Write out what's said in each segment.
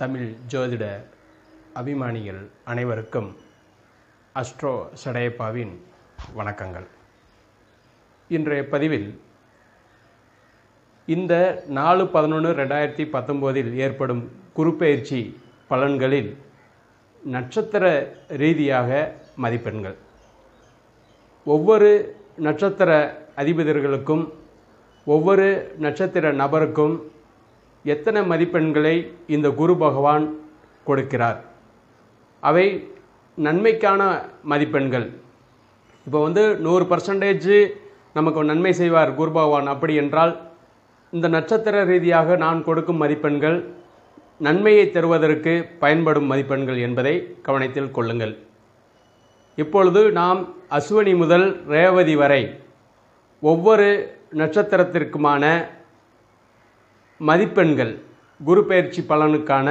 தமிழ் ஜோதிட அபிமானிகள் அனைவருக்கும் அஸ்ட்ரோ சடையப்பாவின் வணக்கங்கள் இன்றைய பதிவில் இந்த நாலு பதினொன்று ரெண்டாயிரத்தி பத்தொம்போதில் ஏற்படும் குருப்பெயர்ச்சி பலன்களில் நட்சத்திர ரீதியாக மதிப்பெண்கள் ஒவ்வொரு நட்சத்திர அதிபதிகளுக்கும் ஒவ்வொரு நட்சத்திர நபருக்கும் எத்தனை மதிப்பெண்களை இந்த குரு பகவான் கொடுக்கிறார் அவை நன்மைக்கான மதிப்பெண்கள் இப்போ வந்து நூறு பர்சன்டேஜ் நமக்கு நன்மை செய்வார் குரு பகவான் அப்படி என்றால் இந்த நட்சத்திர ரீதியாக நான் கொடுக்கும் மதிப்பெண்கள் நன்மையை தருவதற்கு பயன்படும் மதிப்பெண்கள் என்பதை கவனத்தில் கொள்ளுங்கள் இப்பொழுது நாம் அஸ்வினி முதல் ரேவதி வரை ஒவ்வொரு நட்சத்திரத்திற்குமான மதிப்பெண்கள் குரு பயிற்சி பலனுக்கான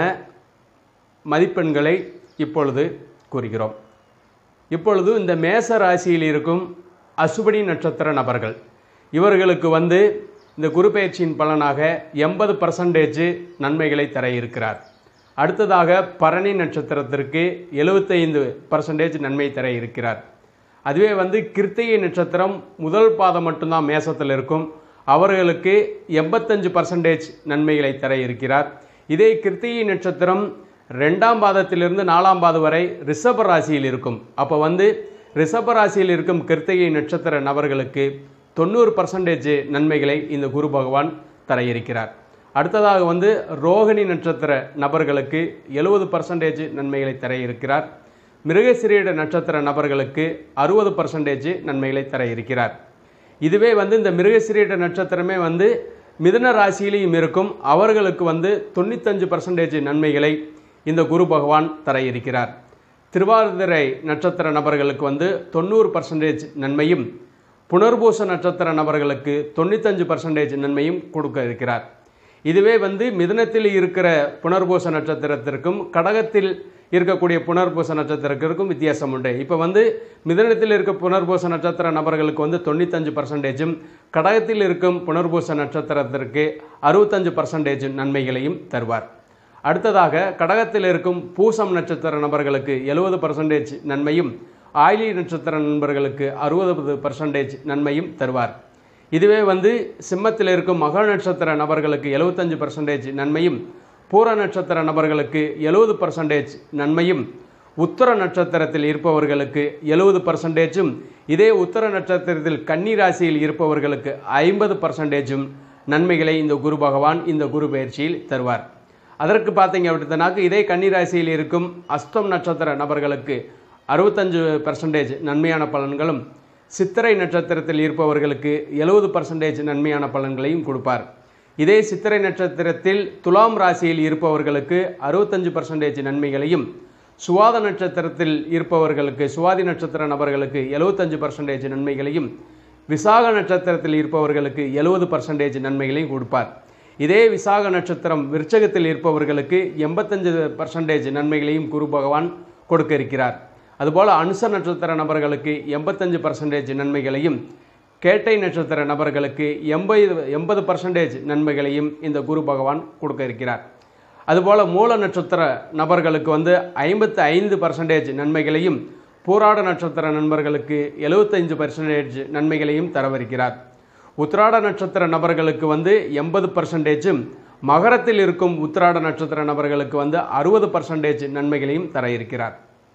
மதிப்பெண்களை இப்பொழுது கூறுகிறோம் இப்பொழுது இந்த மேச ராசியில் இருக்கும் அசுபனி நட்சத்திர நபர்கள் இவர்களுக்கு வந்து இந்த குரு பயிற்சியின் பலனாக எண்பது பர்சன்டேஜ் நன்மைகளை தர இருக்கிறார் அடுத்ததாக பரணி நட்சத்திரத்திற்கு எழுபத்தைந்து பர்சன்டேஜ் நன்மை தர இருக்கிறார் அதுவே வந்து கிருத்திகை நட்சத்திரம் முதல் பாதம் மட்டும்தான் மேசத்தில் இருக்கும் அவர்களுக்கு எண்பத்தஞ்சு பர்சன்டேஜ் நன்மைகளை தர இருக்கிறார் இதே கிருத்திகை நட்சத்திரம் ரெண்டாம் பாதத்திலிருந்து நாலாம் பாதம் வரை ரிஷப ராசியில் இருக்கும் அப்போ வந்து ரிஷப ராசியில் இருக்கும் கிருத்திகை நட்சத்திர நபர்களுக்கு தொண்ணூறு பர்சன்டேஜ் நன்மைகளை இந்த குரு பகவான் தர இருக்கிறார் அடுத்ததாக வந்து ரோகிணி நட்சத்திர நபர்களுக்கு எழுபது பர்சன்டேஜ் நன்மைகளை தர இருக்கிறார் மிருகசிரீட நட்சத்திர நபர்களுக்கு அறுபது பர்சன்டேஜ் நன்மைகளை தர இருக்கிறார் இதுவே வந்து இந்த மிருகசிரீட நட்சத்திரமே வந்து மிதுன ராசியிலையும் இருக்கும் அவர்களுக்கு வந்து தொண்ணூத்தஞ்சு பர்சன்டேஜ் நன்மைகளை இந்த குரு பகவான் தர இருக்கிறார் திருவாதிரை நட்சத்திர நபர்களுக்கு வந்து தொண்ணூறு பர்சன்டேஜ் நன்மையும் புனர்பூச நட்சத்திர நபர்களுக்கு தொண்ணூத்தஞ்சு பர்சன்டேஜ் நன்மையும் கொடுக்க இருக்கிறார் இதுவே வந்து மிதுனத்தில் இருக்கிற புனர்பூச நட்சத்திரத்திற்கும் கடகத்தில் இருக்கக்கூடிய புனர்பூச நட்சத்திரத்திற்கும் வித்தியாசம் உண்டு இப்போ வந்து மிதனத்தில் இருக்க புனர்பூச நட்சத்திர நபர்களுக்கு வந்து தொண்ணூத்தஞ்சு பர்சன்டேஜும் கடகத்தில் இருக்கும் புனர்பூச நட்சத்திரத்திற்கு அறுபத்தஞ்சு பர்சன்டேஜ் நன்மைகளையும் தருவார் அடுத்ததாக கடகத்தில் இருக்கும் பூசம் நட்சத்திர நபர்களுக்கு எழுபது பர்சன்டேஜ் நன்மையும் ஆயிலி நட்சத்திர நண்பர்களுக்கு அறுபது பர்சன்டேஜ் நன்மையும் தருவார் இதுவே வந்து சிம்மத்தில் இருக்கும் மக நட்சத்திர நபர்களுக்கு எழுபத்தஞ்சு பர்சன்டேஜ் நன்மையும் பூர நட்சத்திர நபர்களுக்கு எழுபது பர்சன்டேஜ் நன்மையும் உத்தர நட்சத்திரத்தில் இருப்பவர்களுக்கு எழுபது பர்சன்டேஜும் இதே உத்தர நட்சத்திரத்தில் கன்னி ராசியில் இருப்பவர்களுக்கு ஐம்பது பர்சன்டேஜும் நன்மைகளை இந்த குரு பகவான் இந்த குரு பயிற்சியில் தருவார் அதற்கு பார்த்தீங்க அப்படின்னாக்க இதே கன்னி ராசியில் இருக்கும் அஸ்தம் நட்சத்திர நபர்களுக்கு அறுபத்தஞ்சு பர்சன்டேஜ் நன்மையான பலன்களும் சித்திரை நட்சத்திரத்தில் இருப்பவர்களுக்கு எழுபது பர்சன்டேஜ் நன்மையான பலன்களையும் கொடுப்பார் இதே சித்திரை நட்சத்திரத்தில் துலாம் ராசியில் இருப்பவர்களுக்கு அறுபத்தஞ்சு பர்சன்டேஜ் நன்மைகளையும் சுவாத நட்சத்திரத்தில் இருப்பவர்களுக்கு சுவாதி நட்சத்திர நபர்களுக்கு எழுபத்தஞ்சு பர்சன்டேஜ் நன்மைகளையும் விசாக நட்சத்திரத்தில் இருப்பவர்களுக்கு எழுபது பர்சன்டேஜ் நன்மைகளையும் கொடுப்பார் இதே விசாக நட்சத்திரம் விருச்சகத்தில் இருப்பவர்களுக்கு எண்பத்தஞ்சு பர்சன்டேஜ் நன்மைகளையும் குரு பகவான் கொடுக்க இருக்கிறார் அதுபோல் அனுச நட்சத்திர நபர்களுக்கு எண்பத்தஞ்சு பர்சன்டேஜ் நன்மைகளையும் கேட்டை நட்சத்திர நபர்களுக்கு எண்பது எண்பது பர்சன்டேஜ் நன்மைகளையும் இந்த குரு பகவான் கொடுக்க இருக்கிறார் அதுபோல் மூல நட்சத்திர நபர்களுக்கு வந்து ஐம்பத்து ஐந்து பர்சன்டேஜ் நன்மைகளையும் பூராட நட்சத்திர நண்பர்களுக்கு எழுபத்தைந்து பர்சன்டேஜ் நன்மைகளையும் தரவிருக்கிறார் உத்திராட நட்சத்திர நபர்களுக்கு வந்து எண்பது பர்சன்டேஜும் மகரத்தில் இருக்கும் உத்திராட நட்சத்திர நபர்களுக்கு வந்து அறுபது பர்சன்டேஜ் நன்மைகளையும் தர இருக்கிறார்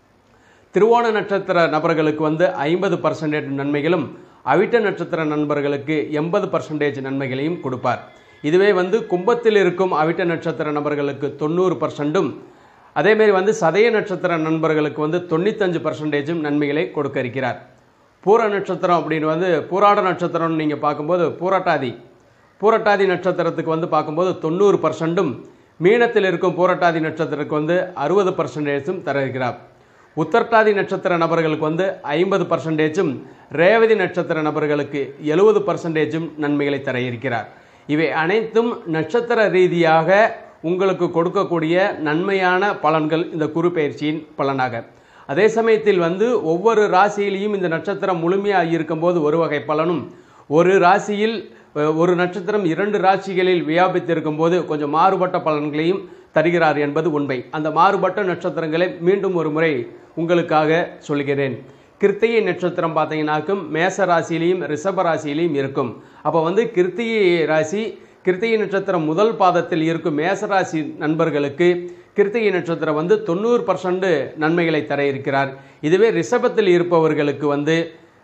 திருவோண நட்சத்திர நபர்களுக்கு வந்து ஐம்பது பர்சன்டேஜ் நன்மைகளும் அவிட்ட நட்சத்திர நண்பர்களுக்கு எண்பது பர்சன்டேஜ் நன்மைகளையும் கொடுப்பார் இதுவே வந்து கும்பத்தில் இருக்கும் அவிட்ட நட்சத்திர நபர்களுக்கு தொண்ணூறு பர்சன்ட்டும் அதேமாரி வந்து சதய நட்சத்திர நண்பர்களுக்கு வந்து தொண்ணூத்தஞ்சு பர்சன்டேஜும் நன்மைகளை கொடுக்க இருக்கிறார் பூர நட்சத்திரம் அப்படின்னு வந்து பூராட நட்சத்திரம்னு நீங்கள் பார்க்கும்போது பூரட்டாதி பூரட்டாதி நட்சத்திரத்துக்கு வந்து பார்க்கும்போது தொண்ணூறு பர்சன்ட்டும் மீனத்தில் இருக்கும் பூரட்டாதி நட்சத்திரத்துக்கு வந்து அறுபது பர்சன்டேஜும் தர இருக்கிறார் உத்தரட்டாதி நட்சத்திர நபர்களுக்கு வந்து ஐம்பது பர்சன்டேஜும் ரேவதி நட்சத்திர நபர்களுக்கு எழுபது பர்சன்டேஜும் நன்மைகளை தர இருக்கிறார் இவை அனைத்தும் நட்சத்திர ரீதியாக உங்களுக்கு கொடுக்கக்கூடிய நன்மையான பலன்கள் இந்த குரு பயிற்சியின் பலனாக அதே சமயத்தில் வந்து ஒவ்வொரு ராசியிலையும் இந்த நட்சத்திரம் முழுமையாக இருக்கும்போது ஒரு வகை பலனும் ஒரு ராசியில் அஹ், ஒரு நட்சத்திரம் இரண்டு ராசிகளில் வியாபித்திருக்கும் போது கொஞ்சம் மாறுபட்ட பலன்களையும் தருகிறார் என்பது உண்மை அந்த மாறுபட்ட நட்சத்திரங்களை மீண்டும் ஒரு முறை உங்களுக்காக சொல்கிறேன் கிருத்திகை நட்சத்திரம் பார்த்தீங்கன்னாக்கும் மேச ராசியிலையும் ரிஷப ராசியிலையும் இருக்கும் அப்போ வந்து கிருத்திகை ராசி கிருத்திகை நட்சத்திரம் முதல் பாதத்தில் இருக்கும் மேசராசி நண்பர்களுக்கு கிருத்திகை நட்சத்திரம் வந்து தொண்ணூறு பர்சன்ட் நன்மைகளை தர இருக்கிறார் இதுவே ரிஷபத்தில் இருப்பவர்களுக்கு வந்து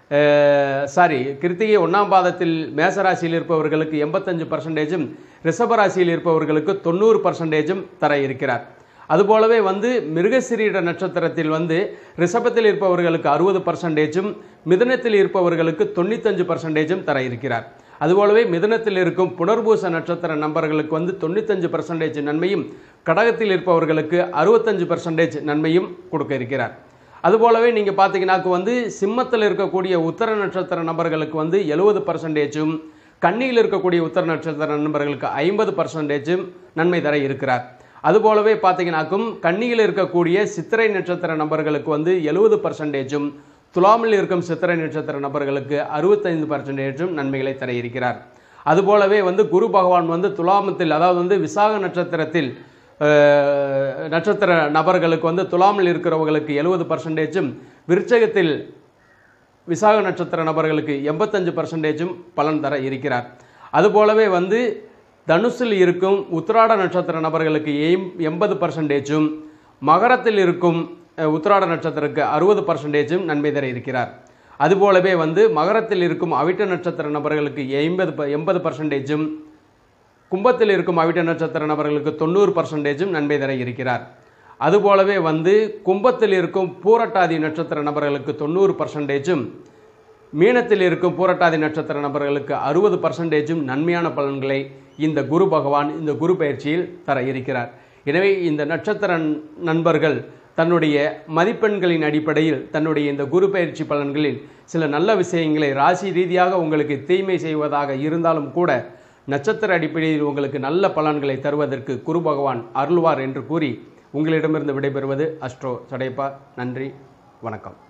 சாரி கிருத்திகை ஒன்றாம் பாதத்தில் மேசராசியில் இருப்பவர்களுக்கு எண்பத்தஞ்சு பர்சன்டேஜும் ரிஷபராசியில் இருப்பவர்களுக்கு தொண்ணூறு பர்சன்டேஜும் தர இருக்கிறார் அதுபோலவே வந்து மிருகசிரீட நட்சத்திரத்தில் வந்து ரிஷபத்தில் இருப்பவர்களுக்கு அறுபது பர்சன்டேஜும் மிதுனத்தில் இருப்பவர்களுக்கு தொண்ணூத்தஞ்சு பர்சன்டேஜும் தர இருக்கிறார் அதுபோலவே மிதுனத்தில் இருக்கும் புனர்பூச நட்சத்திர நம்பர்களுக்கு வந்து தொண்ணூத்தஞ்சு பர்சன்டேஜ் நன்மையும் கடகத்தில் இருப்பவர்களுக்கு அறுபத்தஞ்சு பர்சன்டேஜ் நன்மையும் கொடுக்க இருக்கிறார் அதுபோலவே நீங்கள் பார்த்தீங்கன்னாக்கு வந்து சிம்மத்தில் இருக்கக்கூடிய உத்தர நட்சத்திர நபர்களுக்கு வந்து எழுபது பர்சன்டேஜும் கன்னியில் இருக்கக்கூடிய உத்தர நட்சத்திர நண்பர்களுக்கு ஐம்பது பர்சன்டேஜும் நன்மை தர இருக்கிறார் அதுபோலவே பார்த்தீங்கன்னாக்கும் கன்னியில் இருக்கக்கூடிய சித்திரை நட்சத்திர நபர்களுக்கு வந்து எழுபது பர்சன்டேஜும் துலாமில் இருக்கும் சித்திரை நட்சத்திர நபர்களுக்கு அறுபத்தைந்து பர்சன்டேஜும் நன்மைகளை தர இருக்கிறார் அதுபோலவே வந்து குரு பகவான் வந்து துலாமத்தில் அதாவது வந்து விசாக நட்சத்திரத்தில் அஹ், நட்சத்திர நபர்களுக்கு வந்து துலாமில் இருக்கிறவங்களுக்கு எழுபது பர்சன்டேஜும் விருச்சகத்தில் விசாக நட்சத்திர நபர்களுக்கு எண்பத்தஞ்சு பர்சன்டேஜும் பலன் தர இருக்கிறார் அதுபோலவே வந்து தனுசில் இருக்கும் உத்திராட நட்சத்திர நபர்களுக்கு எம் எண்பது பர்சன்டேஜும் மகரத்தில் இருக்கும் அஹ், உத்திராட நட்சத்திரக்கு அறுபது பர்சன்டேஜும் நன்மை தர இருக்கிறார் அதுபோலவே வந்து மகரத்தில் இருக்கும் அவிட்ட நட்சத்திர நபர்களுக்கு எண்பது எண்பது பர்சன்டேஜும் கும்பத்தில் இருக்கும் அவிட்ட நட்சத்திர நபர்களுக்கு தொண்ணூறு பர்சன்டேஜும் நன்மை தர இருக்கிறார் அதுபோலவே வந்து கும்பத்தில் இருக்கும் பூரட்டாதி நட்சத்திர நபர்களுக்கு தொண்ணூறு பர்சன்டேஜும் மீனத்தில் இருக்கும் பூரட்டாதி நட்சத்திர நபர்களுக்கு அறுபது பர்சன்டேஜும் நன்மையான பலன்களை இந்த குரு பகவான் இந்த குரு பயிற்சியில் தர இருக்கிறார் எனவே இந்த நட்சத்திர நண்பர்கள் தன்னுடைய மதிப்பெண்களின் அடிப்படையில் தன்னுடைய இந்த குரு பயிற்சி பலன்களில் சில நல்ல விஷயங்களை ராசி ரீதியாக உங்களுக்கு தீமை செய்வதாக இருந்தாலும் கூட நட்சத்திர அடிப்படையில் உங்களுக்கு நல்ல பலன்களை தருவதற்கு குரு பகவான் அருள்வார் என்று கூறி உங்களிடமிருந்து விடைபெறுவது அஸ்ட்ரோ சடைப்பா நன்றி வணக்கம்